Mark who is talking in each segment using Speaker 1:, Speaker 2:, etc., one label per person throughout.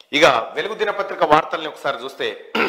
Speaker 1: ఇక వెలుగు దినపత్రిక వార్తల్ని ఒకసారి చూస్తే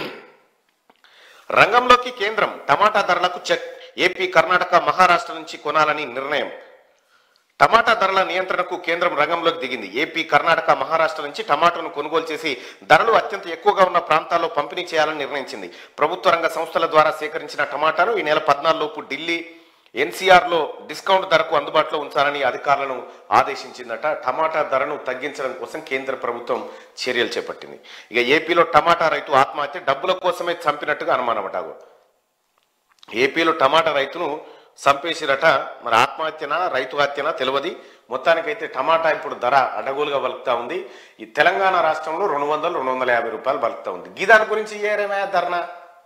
Speaker 1: రంగంలోకి కేంద్రం టమాటా ధరలకు చెక్ ఏపీ కర్ణాటక మహారాష్ట్ర నుంచి కొనాలని నిర్ణయం టమాటా ధరల నియంత్రణకు కేంద్రం రంగంలోకి దిగింది ఏపీ కర్ణాటక మహారాష్ట్ర నుంచి టమాటాను కొనుగోలు చేసి ధరలు అత్యంత ఎక్కువగా ఉన్న ప్రాంతాల్లో పంపిణీ చేయాలని నిర్ణయించింది ప్రభుత్వ రంగ సంస్థల ద్వారా సేకరించిన టమాటాను ఈ నెల పద్నాలుగు లోపు ఢిల్లీ ఎన్సీఆర్ లో డిస్కౌంట్ ధరకు అందుబాటులో ఉంచాలని అధికారులను ఆదేశించిందట టమాటా ధరను తగ్గించడం కోసం కేంద్ర ప్రభుత్వం చర్యలు చేపట్టింది ఇక ఏపీలో టమాటా రైతు ఆత్మహత్య డబ్బుల కోసమే చంపినట్టుగా అనుమానమటాగు ఏపీలో టమాటా రైతును చంపేసిరట మరి ఆత్మహత్యనా రైతు హత్యనా తెలియదు మొత్తానికైతే టమాటా ఇప్పుడు ధర అడగోలుగా బలుకుతా ఉంది ఈ తెలంగాణ రాష్ట్రంలో రెండు వందలు రెండు వందల యాభై రూపాయలు బలుకుతా ఉంది గీ దాని గురించి ఏరేమా ధరనా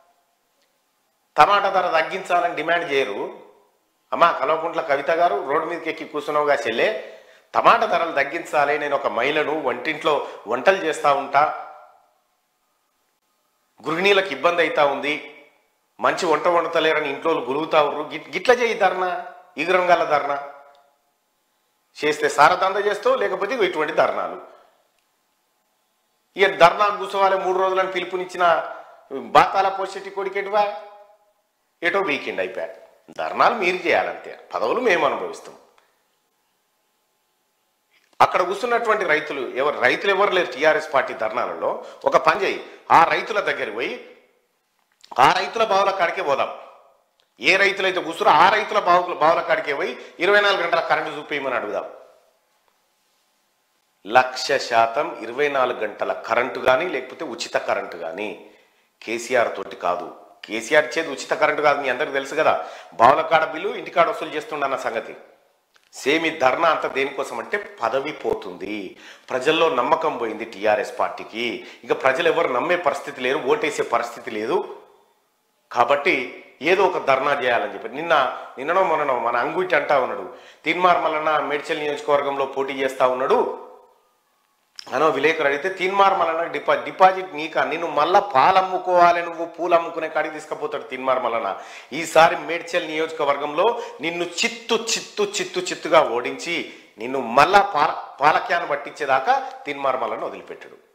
Speaker 1: టమాటా ధర తగ్గించాలని డిమాండ్ చేయరు అమ్మా కల్వకుంట్ల కవిత గారు రోడ్డు మీదకి ఎక్కి కూర్చున్నావుగా చెల్లె టమాటా ధరలు తగ్గించాలి నేను ఒక మహిళను వంటింట్లో వంటలు చేస్తూ ఉంటా గృహిణీలకు ఇబ్బంది అవుతా ఉంది మంచి వంట వండుతలేరని ఇంట్లో గురుగుతా ఉర్రు గిట్- గిట్ల చేయి ధర్నా ఈగురం గల ధర్నా చేస్తే సారదంద చేస్తావు లేకపోతే ఇగో ఇటువంటి ధర్నాలు ఇక ధర్నా కూర్చోవాలి మూడు రోజులని పిలుపునిచ్చిన బాతాల పోషెట్టి కొడికెటువా ఎటో వీకెండ్ అయిపోయా ధర్నాలు మీరు చేయాలంతే పదవులు మేము అనుభవిస్తాం అక్కడ కూర్చున్నటువంటి రైతులు ఎవరు రైతులు ఎవరు లేరు టీఆర్ఎస్ పార్టీ ధర్నాలలో ఒక పని చేయి ఆ రైతుల దగ్గర పోయి ఆ రైతుల బావుల కాడికే పోదాం ఏ రైతులైతే కూర్చురో ఆ రైతుల బావుల బావుల కాడికే పోయి ఇరవై నాలుగు గంటల కరెంటు చూపేయమని అడుగుదాం లక్ష శాతం ఇరవై నాలుగు గంటల కరెంటు కానీ లేకపోతే ఉచిత కరెంటు కానీ కేసీఆర్ తోటి కాదు కేసీఆర్ ఇచ్చేది ఉచిత కరెంటు కాదు మీ అందరికి తెలుసు కదా బావుల కాడ బిల్లు ఇంటికాడ వసూలు చేస్తుండన్న సంగతి సేమ్ ఈ ధర్నా అంతా దేనికోసం అంటే పదవి పోతుంది ప్రజల్లో నమ్మకం పోయింది టీఆర్ఎస్ పార్టీకి ఇక ప్రజలు ఎవరు నమ్మే పరిస్థితి లేరు ఓటేసే పరిస్థితి లేదు కాబట్టి ఏదో ఒక ధర్నా చేయాలని చెప్పి నిన్న నిన్ననో మొన్ననో మన అంగుటి అంటా ఉన్నాడు తీన్మార్ మల్లన్న మేడ్చల్ నియోజకవర్గంలో పోటీ చేస్తా ఉన్నాడు అనో విలేకరు అడిగితే తీన్మార్ మల్లన్న డిపా డిపాజిట్ నీక నిన్ను మళ్ళా పాలు అమ్ముకోవాలి నువ్వు పూలు అమ్ముకునే కాడికి తీసుకుపోతాడు తీన్మార్ మల్లన్న ఈసారి మేడ్చల్ నియోజకవర్గంలో నిన్ను చిత్తు చిత్తు చిత్తు చిత్తుగా ఓడించి నిన్ను మళ్ళా పాల పాలక్యాన్ని పట్టించేదాకా తీన్మార్ మల్లన్న వదిలిపెట్టాడు